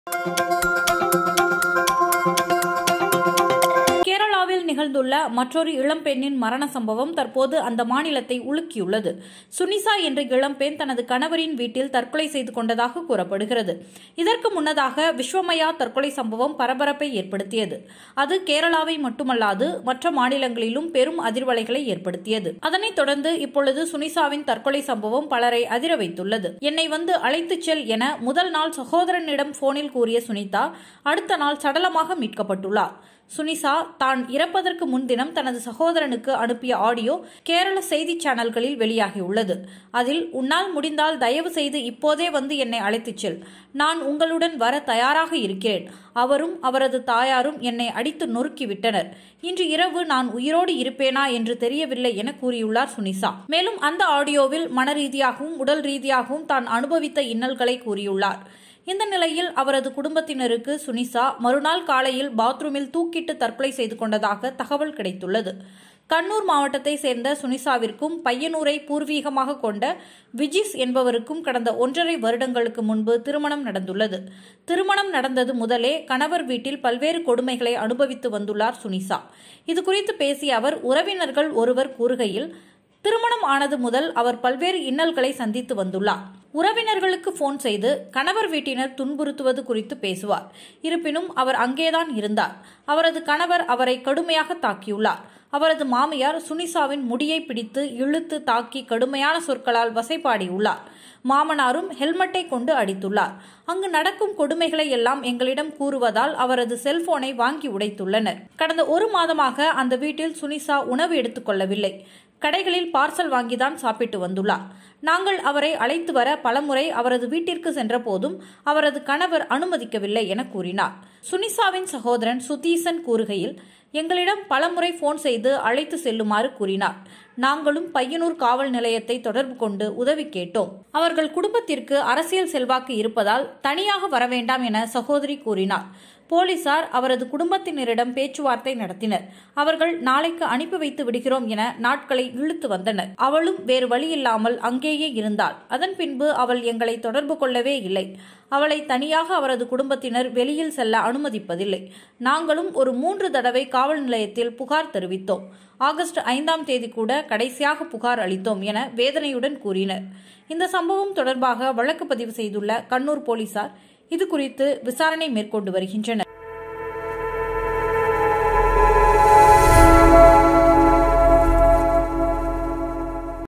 கேரளாவில் நிகழ்ந்துள்ள மற்றொரு இளம்பெண்ணின் மரண சம்பவம் தற்போது அந்த மாநிலத்தை உலுக்கியுள்ளது சுனிசா என்ற இளம்பெண் தனது கணவரின் வீட்டில் தற்கொலை செய்து கொண்டதாக கூறப்படுகிறது இதற்கு முன்னதாக விஸ்வமயா தற்கொலை சம்பவம் பரபரப்பை ஏற்படுத்தியது அது கேரளாவை மட்டுமல்லாது மற்ற மாநிலங்களிலும் பெரும் அதிர்வலைகளை ஏற்படுத்தியது அதனைத் தொடர்ந்து இப்பொழுது சுனிசாவின் தற்கொலை சம்பவம் பலரை அதிர வைத்துள்ளது என்னை வந்து அழைத்துச் செல் என முதல் நாள் சகோதரனிடம் போனில் கூறிய சுனிதா அடுத்த நாள் சடலமாக மீட்கப்பட்டுள்ளார் சுனிசா தான் இறப்பதற்கு முன்தினம் தனது சகோதரனுக்கு அனுப்பிய ஆடியோ கேரள செய்தி சேனல்களில் வெளியாகியுள்ளது அதில் உன்னால் முடிந்தால் தயவு செய்து இப்போதே வந்து என்னை அழைத்துச் செல் நான் உங்களுடன் வர தயாராக இருக்கிறேன் அவரும் அவரது தாயாரும் என்னை அடித்து நொறுக்கிவிட்டனர் இன்று இரவு நான் உயிரோடு இருப்பேனா என்று தெரியவில்லை என கூறியுள்ளார் சுனிசா மேலும் அந்த ஆடியோவில் மன ரீதியாகவும் உடல் ரீதியாகவும் தான் அனுபவித்த இன்னல்களை கூறியுள்ளார் இந்த நிலையில் அவரது குடும்பத்தினருக்கு சுனிசா மறுநாள் காலையில் பாத்ரூமில் தூக்கிட்டு தற்கொலை செய்து கொண்டதாக தகவல் கிடைத்துள்ளது கண்ணூர் மாவட்டத்தை சேர்ந்த சுனிசாவிற்கும் பையனூரை பூர்வீகமாக கொண்ட விஜிஸ் என்பவருக்கும் கடந்த ஒன்றரை வருடங்களுக்கு முன்பு திருமணம் நடந்துள்ளது திருமணம் நடந்தது முதலே கணவர் வீட்டில் பல்வேறு கொடுமைகளை அனுபவித்து வந்துள்ளார் சுனிசா இதுகுறித்து பேசிய அவர் உறவினர்கள் ஒருவர் கூறுகையில் திருமணம் ஆனது முதல் அவர் பல்வேறு இன்னல்களை சந்தித்து வந்துள்ளார் உறவினர்களுக்கு போன் செய்து கணவர் வீட்டினர் துன்புறுத்துவது குறித்து பேசுவார் இருப்பினும் அவர் அங்கேதான் இருந்தார் அவரது கணவர் அவரை கடுமையாக தாக்கியுள்ளார் அவரது மாமியார் சுனிசாவின் முடியை பிடித்து இழுத்து தாக்கி கடுமையான சொற்களால் வசைபாடியுள்ளார் மாமனாரும் ஹெல்மெட்டை கொண்டு அடித்துள்ளார் அங்கு நடக்கும் கொடுமைகளை எல்லாம் எங்களிடம் கூறுவதால் அவரது செல்போனை வாங்கி உடைத்துள்ளனர் கடந்த ஒரு மாதமாக அந்த வீட்டில் சுனிசா உணவு எடுத்துக்கொள்ளவில்லை கடைகளில் பார்சல் வாங்கிதான் சாப்பிட்டு வந்துள்ளார் நாங்கள் அவரை அழைத்து வர பலமுறை அவரது வீட்டிற்கு சென்றபோதும் அவரது கணவர் அனுமதிக்கவில்லை என கூறினார் சுனிசாவின் சகோதரன் சுதீசன் கூறுகையில் எங்களிடம் பலமுறை போன் செய்து அழைத்து செல்லுமாறு கூறினார் நாங்களும் பையனூர் காவல் நிலையத்தை தொடர்பு கொண்டு உதவி கேட்டோம் அவர்கள் குடும்பத்திற்கு அரசியல் செல்வாக்கு இருப்பதால் தனியாக வர வேண்டாம் என சகோதரி கூறினார் போலீசார் அவரது குடும்பத்தினரிடம் பேச்சுவார்த்தை நடத்தினர் அவர்கள் நாளைக்கு அனுப்பி வைத்து விடுகிறோம் என நாட்களை இழுத்து வந்தனர் அவளும் வேறு வழியில்லாமல் அங்கேயே இருந்தாள் அதன் பின்பு அவள் எங்களை தொடர்பு கொள்ளவே இல்லை அவளை தனியாக அவரது குடும்பத்தினர் வெளியில் செல்ல அனுமதிப்பதில்லை நாங்களும் ஒரு மூன்று தடவை காவல் நிலையத்தில் புகார் தெரிவித்தோம் ஆகஸ்ட் ஐந்தாம் தேதி கூட கடைசியாக புகார் அளித்தோம் என வேதனையுடன் கூறினர் இந்த சம்பவம் தொடர்பாக வழக்கு பதிவு செய்துள்ள கண்ணூர் போலீசார் இது குறித்து விசாரணை மேற்கொண்டு வருகின்றனர்